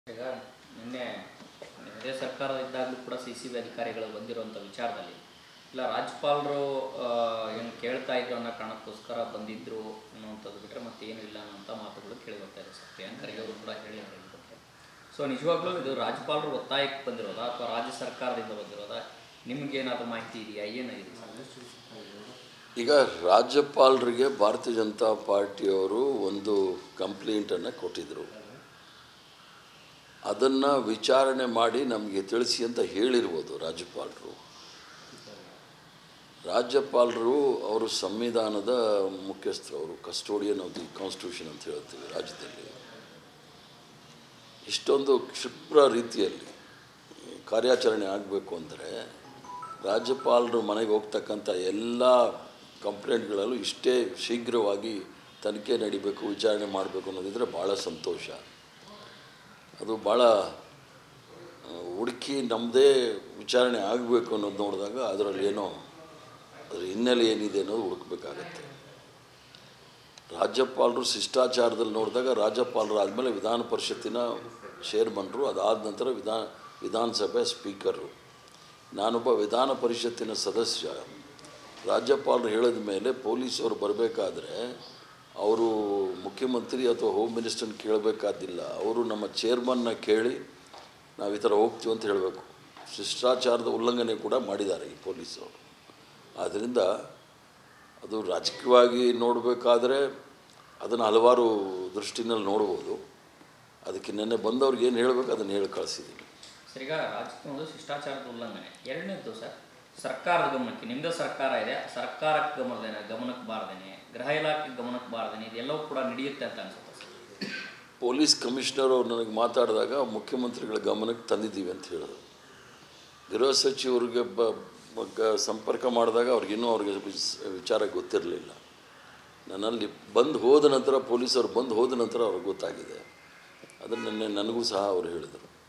ಈಗ ನಿನ್ನೆ ಇದೇ ಸರ್ಕಾರ ಇದ್ದಾಗಲೂ ಕೂಡ ಸಿ ಸಿ ಬಿ ಅಧಿಕಾರಿಗಳು ಬಂದಿರುವಂಥ ವಿಚಾರದಲ್ಲಿ ಇಲ್ಲ ರಾಜ್ಯಪಾಲರು ಏನು ಕೇಳ್ತಾ ಇದ್ರು ಅನ್ನೋ ಕಾರಣಕ್ಕೋಸ್ಕರ ಬಂದಿದ್ರು ಅನ್ನುವಂಥದ್ದು ಬಿಟ್ಟರೆ ಮತ್ತೇನು ಇಲ್ಲ ಅನ್ನೋಂಥ ಮಾತುಗಳು ಕೇಳಿ ಬರ್ತಾ ಇದೆ ಸರ್ ಪ್ರಿಯಾಂಕ್ ಖರ್ಗೆ ಅವರು ಕೂಡ ಹೇಳಿದ್ದಾರೆ ಈ ಬಗ್ಗೆ ಸೊ ನಿಜವಾಗ್ಲೂ ಇದು ರಾಜ್ಯಪಾಲರು ಒತ್ತಾಯಕ್ಕೆ ಬಂದಿರೋದಾ ಅಥವಾ ರಾಜ್ಯ ಸರ್ಕಾರದಿಂದ ಬಂದಿರೋದಾ ನಿಮ್ಗೇನಾದರೂ ಮಾಹಿತಿ ಇದೆಯಾ ಏನಾಗಿದೆ ಸರ್ ಈಗ ರಾಜ್ಯಪಾಲರಿಗೆ ಭಾರತೀಯ ಜನತಾ ಪಾರ್ಟಿಯವರು ಒಂದು ಕಂಪ್ಲೇಂಟನ್ನು ಕೊಟ್ಟಿದ್ದರು ಅದನ್ನು ವಿಚಾರಣೆ ಮಾಡಿ ನಮಗೆ ತಿಳಿಸಿ ಅಂತ ಹೇಳಿರ್ಬೋದು ರಾಜ್ಯಪಾಲರು ರಾಜ್ಯಪಾಲರು ಅವರು ಸಂವಿಧಾನದ ಮುಖ್ಯಸ್ಥರು ಅವರು ಕಸ್ಟೋಡಿಯನ್ ಆಫ್ ದಿ ಕಾನ್ಸ್ಟಿಟ್ಯೂಷನ್ ಅಂತ ಹೇಳ್ತೀವಿ ರಾಜ್ಯದಲ್ಲಿ ಇಷ್ಟೊಂದು ಕ್ಷಿಪ್ರ ರೀತಿಯಲ್ಲಿ ಕಾರ್ಯಾಚರಣೆ ಆಗಬೇಕು ಅಂದರೆ ರಾಜ್ಯಪಾಲರು ಮನೆಗೆ ಹೋಗ್ತಕ್ಕಂಥ ಎಲ್ಲ ಕಂಪ್ಲೇಂಟ್ಗಳಲ್ಲೂ ಇಷ್ಟೇ ಶೀಘ್ರವಾಗಿ ತನಿಖೆ ನಡಿಬೇಕು ವಿಚಾರಣೆ ಮಾಡಬೇಕು ಅನ್ನೋದಿದ್ರೆ ಭಾಳ ಸಂತೋಷ ಅದು ಭಾಳ ಆ, ಹುಡುಕಿ ನಮ್ಮದೇ ವಿಚಾರಣೆ ಆಗಬೇಕು ಅನ್ನೋದು ನೋಡಿದಾಗ ಅದರಲ್ಲಿ ಏನೋ ಅದರ ಹಿನ್ನೆಲೆ ಏನಿದೆ ಅನ್ನೋದು ಹುಡುಕಬೇಕಾಗತ್ತೆ ರಾಜ್ಯಪಾಲರು ಶಿಷ್ಟಾಚಾರದಲ್ಲಿ ನೋಡಿದಾಗ ರಾಜ್ಯಪಾಲರು ಆದಮೇಲೆ ವಿಧಾನ ಪರಿಷತ್ತಿನ ಚೇರ್ಮನ್ರು ಅದಾದ ನಂತರ ವಿಧಾನ ವಿಧಾನಸಭೆ ಸ್ಪೀಕರು ನಾನೊಬ್ಬ ವಿಧಾನ ಪರಿಷತ್ತಿನ ಸದಸ್ಯ ರಾಜ್ಯಪಾಲರು ಹೇಳಿದ ಮೇಲೆ ಪೊಲೀಸವರು ಬರಬೇಕಾದ್ರೆ ಅವರು ಮುಖ್ಯಮಂತ್ರಿ ಅಥವಾ ಹೋಮ್ ಮಿನಿಸ್ಟರ್ನ ಕೇಳಬೇಕಾದಿಲ್ಲ ಅವರು ನಮ್ಮ ಚೇರ್ಮನ್ನ ಕೇಳಿ ನಾವು ಈ ಥರ ಹೋಗ್ತೀವಿ ಅಂತ ಹೇಳಬೇಕು ಶಿಷ್ಟಾಚಾರದ ಉಲ್ಲಂಘನೆ ಕೂಡ ಮಾಡಿದ್ದಾರೆ ಈ ಪೊಲೀಸರು ಆದ್ದರಿಂದ ಅದು ರಾಜಕೀಯವಾಗಿ ನೋಡಬೇಕಾದ್ರೆ ಅದನ್ನು ಹಲವಾರು ದೃಷ್ಟಿನಲ್ಲಿ ನೋಡ್ಬೋದು ಅದಕ್ಕೆ ನೆನ್ನೆ ಬಂದವ್ರಿಗೆ ಏನು ಹೇಳಬೇಕು ಅದನ್ನು ಹೇಳಿ ಕಳಿಸಿದ್ದೀನಿ ಸರ್ ಈಗ ರಾಜಕೀಯ ಒಂದು ಶಿಷ್ಟಾಚಾರದ ಉಲ್ಲಂಘನೆ ಎರಡನೇದ್ದು ಸರ್ ಸರ್ಕಾರದ ಗಮನಕ್ಕೆ ನಿಮ್ಮದೇ ಸರ್ಕಾರ ಇದೆ ಸರ್ಕಾರಕ್ಕೆ ಗಮನದೇನೆ ಗಮನಕ್ಕೆ ಬಾರ್ದೇನೆ ಗೃಹ ಇಲಾಖೆ ಗಮನಕ್ಕೆ ಬಾರ್ದೇನೆ ಇದೆಲ್ಲವೂ ಕೂಡ ನಡೆಯುತ್ತೆ ಅಂತ ಅನ್ಸುತ್ತೆ ಸರ್ ಪೊಲೀಸ್ ಕಮಿಷನರ್ ಅವ್ರು ನನಗೆ ಮಾತಾಡಿದಾಗ ಮುಖ್ಯಮಂತ್ರಿಗಳ ಗಮನಕ್ಕೆ ತಂದಿದ್ದೀವಿ ಅಂತ ಹೇಳಿದ್ರು ಗೃಹ ಸಚಿವರಿಗೆ ಬ ಬ- ಸಂಪರ್ಕ ಮಾಡಿದಾಗ ಅವ್ರಿಗಿನ್ನೂ ಅವ್ರಿಗೆ ವಿಸ್- ವಿಚಾರ ಗೊತ್ತಿರಲಿಲ್ಲ ನನ್ನಲ್ಲಿ ಬಂದು ಹೋದ ನಂತರ ಪೊಲೀಸರು ಬಂದು ಹೋದ ನಂತರ ಅವ್ರಿಗೆ ಗೊತ್ತಾಗಿದೆ ಅದನ್ನು ನೆನ್ನೆ ನನಗೂ ಸಹ ಅವರು ಹೇಳಿದರು